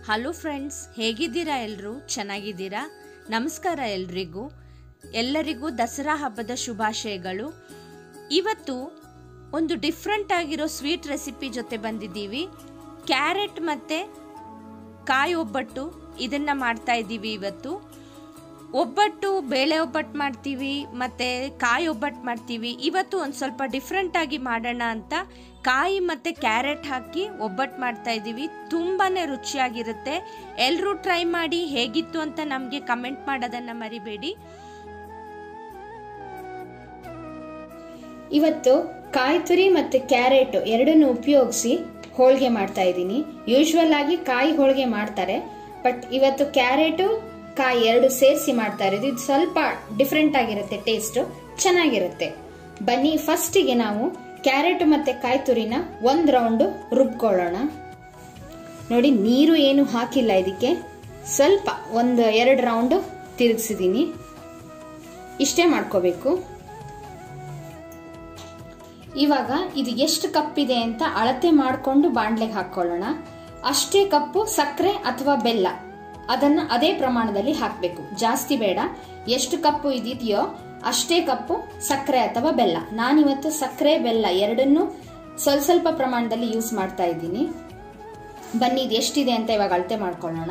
hello friends ಹೇಗಿದ್ದೀರಾ ಎಲ್ಲರೂ ಚೆನ್ನಾಗಿದ್ದೀರಾ ನಮಸ್ಕಾರ ಎಲ್ರಿಗೂ ಎಲ್ಲರಿಗೂ ದಸರಾ ಹಬ್ಬದ ಶುಭಾಶಯಗಳು ಇವತ್ತು ಒಂದು ಡಿಫ್ರೆಂಟ್ ಆಗಿರೋ ಸ್ವೀಟ್ ರೆಸಿಪಿ ಜೊತೆ ಬಂದಿದ್ದೀವಿ ಕ್ಯಾರೆಟ್ ಮತ್ತು ಕಾಯಿ ಒಬ್ಬಟ್ಟು ಇದನ್ನು ಮಾಡ್ತಾ ಇದ್ದೀವಿ ಇವತ್ತು ಒಬ್ಬಟ್ಟು ಬೇಳೆ ಒಬ್ಬಟ್ಟು ಮಾಡ್ತೀವಿ ಮತ್ತು ಕಾಯಿ ಒಬ್ಬಟ್ಟು ಮಾಡ್ತೀವಿ ಇವತ್ತು ಒಂದು ಸ್ವಲ್ಪ ಡಿಫ್ರೆಂಟಾಗಿ ಮಾಡೋಣ ಅಂತ ಕಾಯಿ ಮತ್ತು ಕ್ಯಾರೆಟ್ ಹಾಕಿ ಒಬ್ಬಟ್ಟು ಮಾಡ್ತಾ ಇದ್ದೀವಿ ತುಂಬಾ ರುಚಿಯಾಗಿರುತ್ತೆ ಎಲ್ಲರೂ ಟ್ರೈ ಮಾಡಿ ಹೇಗಿತ್ತು ಅಂತ ನಮಗೆ ಕಮೆಂಟ್ ಮಾಡೋದನ್ನು ಮರಿಬೇಡಿ ಇವತ್ತು ಕಾಯಿ ತುರಿ ಮತ್ತು ಕ್ಯಾರೆಟ್ ಎರಡನ್ನು ಉಪಯೋಗಿಸಿ ಹೋಳಿಗೆ ಮಾಡ್ತಾ ಇದ್ದೀನಿ ಯೂಶ್ವಲ್ ಆಗಿ ಕಾಯಿ ಹೋಳಿಗೆ ಮಾಡ್ತಾರೆ ಬಟ್ ಇವತ್ತು ಕ್ಯಾರೆಟು ಕಾಯಿ ಎರಡು ಸೇರಿಸಿ ಮಾಡ್ತಾ ಇರೋದು ಇದು ಸ್ವಲ್ಪ ಡಿಫ್ರೆಂಟ್ ಆಗಿರುತ್ತೆ ಟೇಸ್ಟ್ ಚೆನ್ನಾಗಿರುತ್ತೆ ಬನ್ನಿ ಫಸ್ಟಿಗೆ ನಾವು ಕ್ಯಾರೆಟ್ ಮತ್ತೆ ಕಾಯಿ ತುರಿನ ಒಂದ್ ರೌಂಡ್ ರುಬ್ಕೊಳ್ಳೋಣ ನೋಡಿ ನೀರು ಏನು ಹಾಕಿಲ್ಲ ಇದಕ್ಕೆ ಸ್ವಲ್ಪ ಒಂದು ಎರಡು ರೌಂಡ್ ತಿರುಗಿಸಿದ್ದೀನಿ ಇಷ್ಟೇ ಮಾಡ್ಕೋಬೇಕು ಇವಾಗ ಇದು ಎಷ್ಟು ಕಪ್ ಇದೆ ಅಂತ ಅಳತೆ ಮಾಡಿಕೊಂಡು ಬಾಣ್ಲೆಗೆ ಹಾಕೊಳ್ಳೋಣ ಅಷ್ಟೇ ಕಪ್ಪು ಸಕ್ಕರೆ ಅಥವಾ ಬೆಲ್ಲ ಅದನ್ನ ಅದೇ ಪ್ರಮಾಣದಲ್ಲಿ ಹಾಕಬೇಕು ಜಾಸ್ತಿ ಬೇಡ ಎಷ್ಟು ಕಪ್ಪು ಇದೆಯೋ ಅಷ್ಟೇ ಕಪ್ಪು ಸಕ್ಕರೆ ಅಥವಾ ಬೆಲ್ಲ ನಾನಿವತ್ತು ಸಕ್ಕರೆ ಬೆಲ್ಲ ಎರಡನ್ನೂ ಸ್ವಲ್ಪ ಸ್ವಲ್ಪ ಪ್ರಮಾಣದಲ್ಲಿ ಯೂಸ್ ಮಾಡ್ತಾ ಇದ್ದೀನಿ ಬನ್ನಿ ಇದು ಎಷ್ಟಿದೆ ಅಂತ ಇವಾಗ ಅಳತೆ ಮಾಡ್ಕೊಳ್ಳೋಣ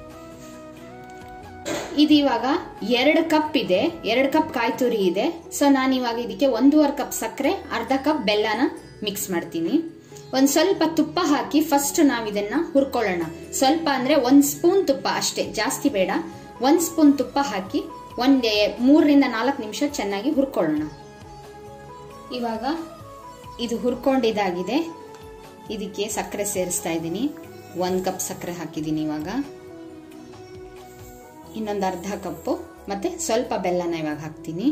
ಇದು ಇವಾಗ ಎರಡು ಕಪ್ ಇದೆ ಎರಡು ಕಪ್ ಕಾಯಿ ತುರಿ ಇದೆ ಸೊ ನಾನು ಇವಾಗ ಇದಕ್ಕೆ ಒಂದೂವರೆ ಕಪ್ ಸಕ್ಕರೆ ಅರ್ಧ ಕಪ್ ಬೆಲ್ಲನ ಮಿಕ್ಸ್ ಮಾಡ್ತೀನಿ ಒಂದ್ ಸ್ವಲ್ಪ ತುಪ್ಪ ಹಾಕಿ ಫಸ್ಟ್ ನಾವು ಇದನ್ನ ಹುರ್ಕೊಳ್ಳೋಣ ಸ್ವಲ್ಪ ಅಂದ್ರೆ ಒಂದ್ ಸ್ಪೂನ್ ತುಪ್ಪ ಅಷ್ಟೇ ಜಾಸ್ತಿ ಬೇಡ ಒಂದ್ ಸ್ಪೂನ್ ತುಪ್ಪ ಹಾಕಿ ಒಂದ್ ಮೂರರಿಂದ ನಾಲ್ಕು ನಿಮಿಷ ಚೆನ್ನಾಗಿ ಹುರ್ಕೊಳ್ಳೋಣ ಇವಾಗ ಇದು ಹುರ್ಕೊಂಡಿದ್ದಾಗಿದೆ ಇದಕ್ಕೆ ಸಕ್ಕರೆ ಸೇರಿಸ್ತಾ ಇದ್ದೀನಿ ಒಂದ್ ಕಪ್ ಸಕ್ಕರೆ ಹಾಕಿದ್ದೀನಿ ಇವಾಗ ಇನ್ನೊಂದು ಅರ್ಧ ಕಪ್ಪು ಮತ್ತೆ ಸ್ವಲ್ಪ ಬೆಲ್ಲನ ಇವಾಗ ಹಾಕ್ತೀನಿ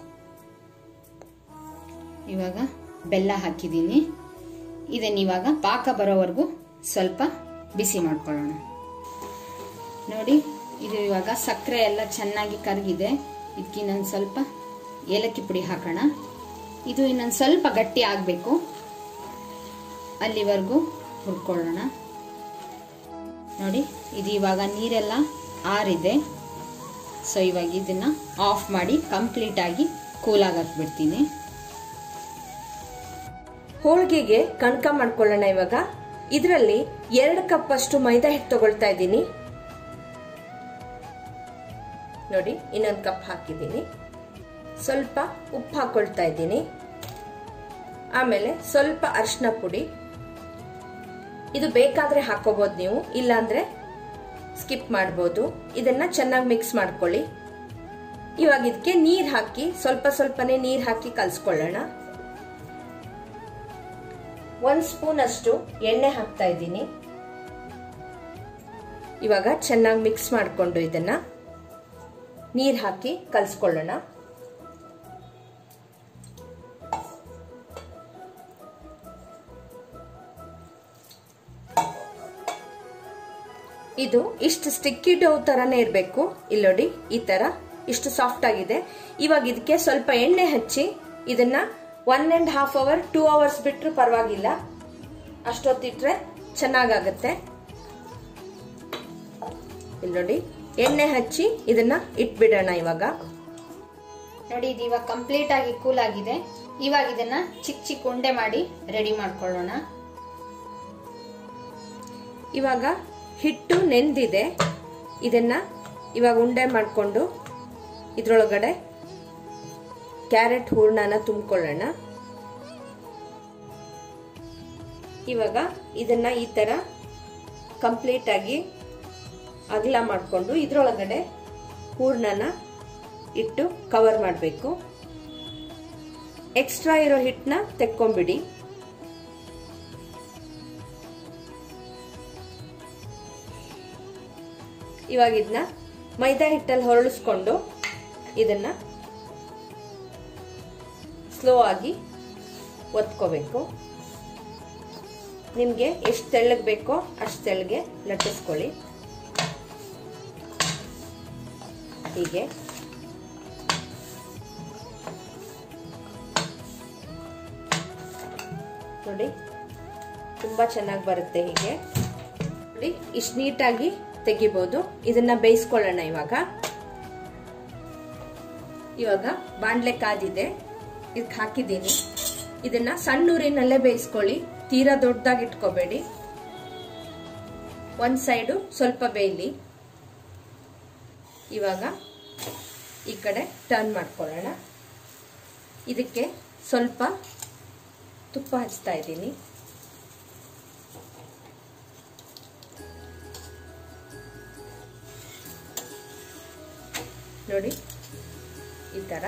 ಇವಾಗ ಬೆಲ್ಲ ಹಾಕಿದ್ದೀನಿ ಇದನ್ನ ಇವಾಗ ಪಾಕ ಬರೋವರೆಗೂ ಸ್ವಲ್ಪ ಬಿಸಿ ಮಾಡ್ಕೊಳ್ಳೋಣ ನೋಡಿ ಇದು ಇವಾಗ ಸಕ್ಕರೆ ಎಲ್ಲ ಚೆನ್ನಾಗಿ ಕರಗಿದೆ ಇದಕ್ಕೆ ಇನ್ನೊಂದು ಸ್ವಲ್ಪ ಏಲಕ್ಕಿ ಪುಡಿ ಹಾಕೋಣ ಇದು ಇನ್ನೊಂದು ಸ್ವಲ್ಪ ಗಟ್ಟಿ ಆಗಬೇಕು ಅಲ್ಲಿವರೆಗೂ ಹುರ್ಕೊಳ್ಳೋಣ ನೋಡಿ ಇದು ಇವಾಗ ನೀರೆಲ್ಲ ಆರಿದೆ ಸೊ ಇವಾಗ ಇದನ್ನ ಆಫ್ ಮಾಡಿ ಕಂಪ್ಲೀಟ್ ಆಗಿ ಕೂಲ್ ಆಗಕ್ ಬಿಡ್ತೀನಿ ಹೋಳಿಗೆಗೆ ಕಣ್ಕ ಮಾಡ್ಕೊಳ್ಳೋಣ ಇವಾಗ ಇದರಲ್ಲಿ ಎರಡು ಕಪ್ ಅಷ್ಟು ಮೈದಾ ಹಿಟ್ಟು ತಗೊಳ್ತಾ ಇದ್ದೀನಿ ನೋಡಿ ಇನ್ನೊಂದು ಕಪ್ ಹಾಕಿದ್ದೀನಿ ಸ್ವಲ್ಪ ಉಪ್ಪು ಹಾಕೊಳ್ತಾ ಇದ್ದೀನಿ ಆಮೇಲೆ ಸ್ವಲ್ಪ ಅರಿಶಿನ ಪುಡಿ ಇದು ಬೇಕಾದ್ರೆ ಹಾಕೋಬಹುದು ನೀವು ಇಲ್ಲಾಂದ್ರೆ ಸ್ಕಿಪ್ ಮಾಡ್ಬೋದು ಇದನ್ನ ಚೆನ್ನಾಗಿ ಮಿಕ್ಸ್ ಮಾಡ್ಕೊಳ್ಳಿ ಇವಾಗ ಇದಕ್ಕೆ ನೀರ್ ಹಾಕಿ ಸ್ವಲ್ಪ ಸ್ವಲ್ಪನೇ ನೀರ್ ಹಾಕಿ ಕಲ್ಸ್ಕೊಳ್ಳೋಣ ಒಂದ್ ಸ್ಪೂನ್ ಅಷ್ಟು ಎಣ್ಣೆ ಹಾಕ್ತಾ ಇದ್ದೀನಿ ಇವಾಗ ಚೆನ್ನಾಗಿ ಮಿಕ್ಸ್ ಮಾಡಿಕೊಂಡು ಇದನ್ನ ನೀರ್ ಹಾಕಿ ಕಲ್ಸ್ಕೊಳ್ಳೋಣ ಇದು ಇಷ್ಟು ಸ್ಟಿಕ್ಕಿ ಡೋ ತರನೇ ಇರಬೇಕು ಇಲ್ಲೋಡಿ ಈ ತರ ಇಷ್ಟು ಸಾಫ್ಟ್ ಆಗಿದೆ ಇವಾಗ ಇದಕ್ಕೆ ಸ್ವಲ್ಪ ಎಣ್ಣೆ ಹಚ್ಚಿ ಇದನ್ನ one and half hour two hours ಬಿಟ್ಟರು ಪರವಾಗಿಲ್ಲ ಅಷ್ಟೊತ್ತಿಟ್ರೆ ಚೆನ್ನಾಗಾಗತ್ತೆ ಇಲ್ಲಿ ನೋಡಿ ಎಣ್ಣೆ ಹಚ್ಚಿ ಇದನ್ನ ಇಟ್ಬಿಡೋಣ ಇವಾಗ ನೋಡಿ ಇದು ಇವಾಗ ಕಂಪ್ಲೀಟ್ ಆಗಿ ಕೂಲ್ ಆಗಿದೆ ಇವಾಗ ಇದನ್ನ ಚಿಕ್ಕ ಚಿಕ್ಕ ಉಂಡೆ ಮಾಡಿ ರೆಡಿ ಮಾಡ್ಕೊಳ್ಳೋಣ ಇವಾಗ ಹಿಟ್ಟು ನೆಂದಿದೆ ಇದನ್ನ ಇವಾಗ ಉಂಡೆ ಮಾಡಿಕೊಂಡು ಇದ್ರೊಳಗಡೆ ಕ್ಯಾರೆಟ್ ಹೂರ್ಣನ ತುಂಬಿಕೊಳ್ಳೋಣ ಇವಾಗ ಇದನ್ನ ಈ ತರ ಕಂಪ್ಲೀಟ್ ಆಗಿ ಅಗಲ ಮಾಡಿಕೊಂಡು ಇದ್ರೊಳಗಡೆ ಹೂರ್ಣನ ಇಟ್ಟು ಕವರ್ ಮಾಡಬೇಕು ಎಕ್ಸ್ಟ್ರಾ ಇರೋ ಹಿಟ್ಟನ್ನ ತೆಕ್ಕೊಂಬಿಡಿ ಇವಾಗ ಇದನ್ನ ಮೈದಾ ಹಿಟ್ಟಲ್ಲಿ ಹೊರಳಿಸ್ಕೊಂಡು ಇದನ್ನ ಸ್ಲೋ ಆಗಿ ಒತ್ಕೋಬೇಕು ನಿಮಗೆ ಎಷ್ಟು ತೆಳ್ಳಗೆ ಬೇಕೋ ಅಷ್ಟು ತೆಳ್ಳಗೆ ಲಟ್ಟಿಸ್ಕೊಳ್ಳಿ ಹೀಗೆ ನೋಡಿ ತುಂಬ ಚೆನ್ನಾಗಿ ಬರುತ್ತೆ ಹೀಗೆ ನೋಡಿ ಇಷ್ಟು ನೀಟಾಗಿ ತೆಗಿಬೋದು ಇದನ್ನ ಬೇಯಿಸ್ಕೊಳ್ಳೋಣ ಇವಾಗ ಇವಾಗ ಬಾಂಡ್ಲೆ ಕಾದಿದೆ ಇದಕ್ಕೆ ಹಾಕಿದ್ದೀನಿ ಇದನ್ನ ಸಣ್ಣ ಊರಿನಲ್ಲೇ ಬೇಯಿಸ್ಕೊಳ್ಳಿ ತೀರಾ ದೊಡ್ಡದಾಗಿ ಇಟ್ಕೋಬೇಡಿ ಒಂದ್ ಸೈಡು ಸ್ವಲ್ಪ ಬೇಯಲಿ ಇವಾಗ ಈ ಕಡೆ ಟರ್ನ್ ಮಾಡ್ಕೊಳ್ಳೋಣ ಇದಕ್ಕೆ ಸ್ವಲ್ಪ ತುಪ್ಪ ಹಚ್ತಾ ಇದ್ದೀನಿ ನೋಡಿ ಈ ಥರ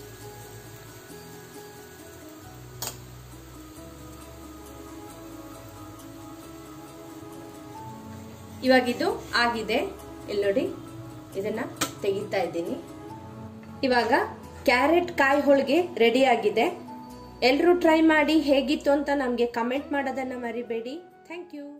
ಇವಾಗ ಇದು ಆಗಿದೆ ಇಲ್ಲಿ ನೋಡಿ ಇದನ್ನ ತೆಗಿತಾ ಇದ್ದೀನಿ ಇವಾಗ ಕ್ಯಾರೆಟ್ ಕಾಯಿ ಹೋಳಿಗೆ ರೆಡಿ ಆಗಿದೆ ಎಲ್ಲರೂ ಟ್ರೈ ಮಾಡಿ ಹೇಗಿತ್ತು ಅಂತ ನಮಗೆ ಕಮೆಂಟ್ ಮಾಡೋದನ್ನ ಮರಿಬೇಡಿ ಥ್ಯಾಂಕ್ ಯು